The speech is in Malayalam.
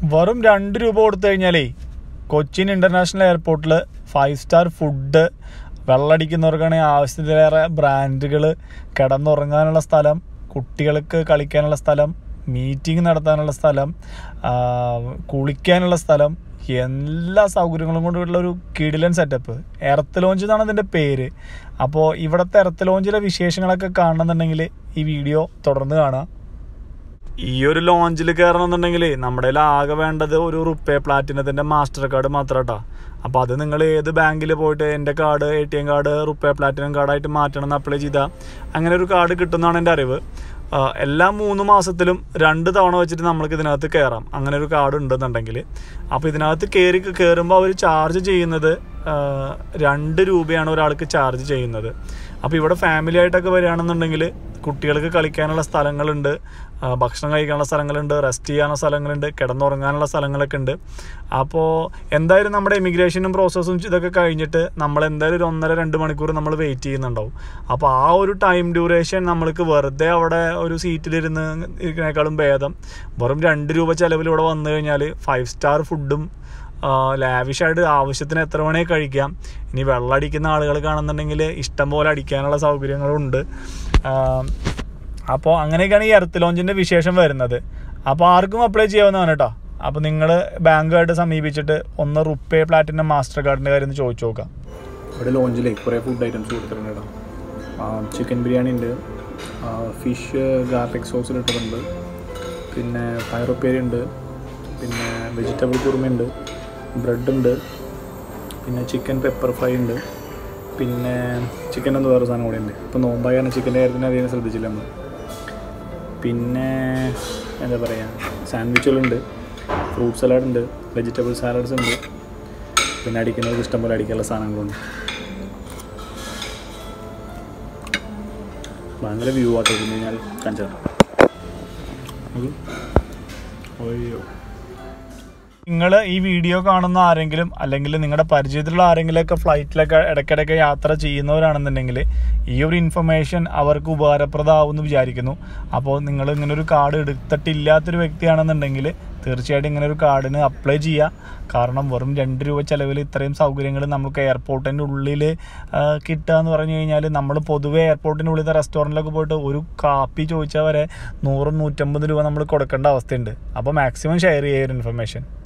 വെറും രണ്ട് രൂപ കൊടുത്തു കഴിഞ്ഞാലേ കൊച്ചിൻ ഇൻ്റർനാഷണൽ എയർപോർട്ടിൽ ഫൈവ് സ്റ്റാർ ഫുഡ് വെള്ളടിക്കുന്നവർക്കാണെങ്കിൽ ആവശ്യത്തിലേറെ ബ്രാൻഡുകൾ കിടന്നുറങ്ങാനുള്ള സ്ഥലം കുട്ടികൾക്ക് കളിക്കാനുള്ള സ്ഥലം മീറ്റിംഗ് നടത്താനുള്ള സ്ഥലം ആ, കുളിക്കാനുള്ള സ്ഥലം എല്ലാ സൗകര്യങ്ങളും കൊണ്ടുള്ള ഒരു കിടിലൻ സെറ്റപ്പ് എർത്ത് ലോഞ്ച് എന്നാണ് ഇതിൻ്റെ പേര് അപ്പോൾ ഇവിടുത്തെ എർത്ത് ലോഞ്ചിലെ വിശേഷങ്ങളൊക്കെ കാണണമെന്നുണ്ടെങ്കിൽ ഈ വീഡിയോ തുടർന്ന് കാണാം ഈ ഒരു ലോഞ്ചിൽ കയറണമെന്നുണ്ടെങ്കിൽ നമ്മുടെ കയ്യിൽ ആകെ വേണ്ടത് ഒരു റുപ്പേ പ്ലാറ്റിനത്തിൻ്റെ മാസ്റ്റർ കാർഡ് മാത്രം കേട്ടോ അപ്പോൾ അത് നിങ്ങൾ ഏത് ബാങ്കിൽ പോയിട്ട് എൻ്റെ card A T M card RuPay platinum കാർഡായിട്ട് മാറ്റണം എന്ന് അപ്ലൈ ചെയ്താൽ അങ്ങനെ ഒരു കാർഡ് കിട്ടുമെന്നാണ് എൻ്റെ അറിവ് ആ, എല്ലാ മൂന്ന് മാസത്തിലും രണ്ട് തവണ വെച്ചിട്ട് നമ്മൾക്ക് ഇതിനകത്ത് കയറാം അങ്ങനെ ഒരു കാർഡ് ഉണ്ടെന്നുണ്ടെങ്കിൽ അപ്പോൾ ഇതിനകത്ത് കയറി കയറുമ്പോൾ അവർ ചാർജ് ചെയ്യുന്നത് ആ, രണ്ട് രൂപയാണ് ഒരാൾക്ക് ചാർജ് ചെയ്യുന്നത് അപ്പോൾ ഇവിടെ ഫാമിലി ആയിട്ടൊക്കെ വരികയാണെന്നുണ്ടെങ്കിൽ കുട്ടികൾക്ക് കളിക്കാനുള്ള സ്ഥലങ്ങളുണ്ട് ആ, ഭക്ഷണം കഴിക്കാനുള്ള സ്ഥലങ്ങളുണ്ട് റെസ്റ്റ് ചെയ്യാനുള്ള സ്ഥലങ്ങളുണ്ട് കിടന്നുറങ്ങാനുള്ള സ്ഥലങ്ങളൊക്കെ ഉണ്ട് അപ്പോൾ എന്തായാലും നമ്മുടെ ഇമിഗ്രേഷനും പ്രോസസ്സും ഇതൊക്കെ കഴിഞ്ഞിട്ട് നമ്മൾ എന്തായാലും ഒരു ഒന്നര രണ്ട് മണിക്കൂർ നമ്മൾ വെയിറ്റ് ചെയ്യുന്നുണ്ടാവും അപ്പോൾ ആ ഒരു ടൈം ഡ്യൂറേഷൻ നമ്മൾക്ക് വെറുതെ അവിടെ ഒരു സീറ്റിലിരുന്ന് ഇരിക്കുന്നതിനേക്കാളും ഭേദം വെറും രണ്ട് രൂപ ചിലവിൽ ഇവിടെ വന്നു കഴിഞ്ഞാൽ ഫൈവ് സ്റ്റാർ ഫുഡും ലാവിഷായിട്ട് ആവശ്യത്തിന് എത്ര വേണേ കഴിക്കാം ഇനി വെള്ളം അടിക്കുന്ന ആളുകൾ കാണുന്നുണ്ടെങ്കിൽ ഇഷ്ടം പോലെ അടിക്കാനുള്ള സൗകര്യങ്ങളുണ്ട് അപ്പോൾ അങ്ങനെയൊക്കെയാണ് ഈ എർത്ത് ലോഞ്ചിൻ്റെ വിശേഷം വരുന്നത് അപ്പോൾ ആർക്കും അപ്ലൈ ചെയ്യാവുന്നതാണ് കേട്ടോ അപ്പോൾ നിങ്ങൾ ബാങ്കുമായിട്ട് സമീപിച്ചിട്ട് ഒന്ന് റുപ്പേ പ്ലാറ്റിനം മാസ്റ്റർ കാർഡിൻ്റെ കാര്യം ഒന്ന് ചോദിച്ചു നോക്കാം ഇവിടെ ലോഞ്ചിലേ കുറേ ഫുഡ് ഐറ്റംസ് കൊടുത്തിട്ടുണ്ട് കേട്ടോ ചിക്കൻ ബിരിയാണി ഉണ്ട് ഫിഷ് ഗാർലിക് സോസിൽ ഇട്ടിട്ടുണ്ട് പിന്നെ പയറുപ്പേരി ഉണ്ട് പിന്നെ വെജിറ്റബിൾ കുറുമയുണ്ട് ബ്രെഡ് ഉണ്ട് പിന്നെ ചിക്കൻ പെപ്പർ ഫ്രൈ ഉണ്ട് പിന്നെ ചിക്കൻ എന്ന് വേറെ സാധനം കൂടെ ഉണ്ട് ഇപ്പോൾ നോമ്പായാണ് ചിക്കൻ്റെ കാര്യത്തിന് അധികം ശ്രദ്ധിച്ചില്ല നമ്മൾ പിന്നെ എന്താ പറയുക സാൻഡ്വിച്ചുകളുണ്ട് ഫ്രൂട്ട് സലാഡ് ഉണ്ട് വെജിറ്റബിൾ സാലഡ്സ് ഉണ്ട് പിന്നെ അടിക്കുന്നവർക്ക് ഇഷ്ടംപോലെ അടിക്കാനുള്ള സാധനങ്ങളുണ്ട് ഭയങ്കര വ്യൂ ആട്ടോ പിന്നെ ഞാൻ കാണിച്ചു തരാം നോക്കൂ. അയ്യോ നിങ്ങൾ ഈ വീഡിയോ കാണുന്ന ആരെങ്കിലും അല്ലെങ്കിൽ നിങ്ങളുടെ പരിചയത്തിലുള്ള ആരെങ്കിലുമൊക്കെ ഫ്ലൈറ്റിലൊക്കെ ഇടയ്ക്കിടയ്ക്ക് യാത്ര ചെയ്യുന്നവരാണെന്നുണ്ടെങ്കിൽ ഈ ഒരു ഇൻഫർമേഷൻ അവർക്ക് ഉപകാരപ്രദമാവുമെന്ന് വിചാരിക്കുന്നു അപ്പോൾ നിങ്ങൾ ഇങ്ങനെ ഒരു കാർഡ് എടുത്തിട്ടില്ലാത്തൊരു വ്യക്തിയാണെന്നുണ്ടെങ്കിൽ തീർച്ചയായിട്ടും ഇങ്ങനെ ഒരു കാർഡിന് അപ്ലൈ ചെയ്യുക കാരണം വെറും രണ്ട് രൂപ ചിലവിൽ ഇത്രയും സൗകര്യങ്ങൾ നമുക്ക് എയർപോർട്ടിൻ്റെ ഉള്ളിൽ കിട്ടുക എന്ന് പറഞ്ഞു കഴിഞ്ഞാൽ നമ്മൾ പൊതുവേ എയർപോർട്ടിൻ്റെ ഉള്ളിലത്തെ റെസ്റ്റോറൻറ്റിലൊക്കെ പോയിട്ട് ഒരു കാപ്പി ചോദിച്ചാൽ വരെ നൂറും നൂറ്റമ്പത് രൂപ നമ്മൾ കൊടുക്കേണ്ട അവസ്ഥയുണ്ട് അപ്പോൾ മാക്സിമം ഷെയർ ചെയ്യുക ഒരു ഇൻഫർമേഷൻ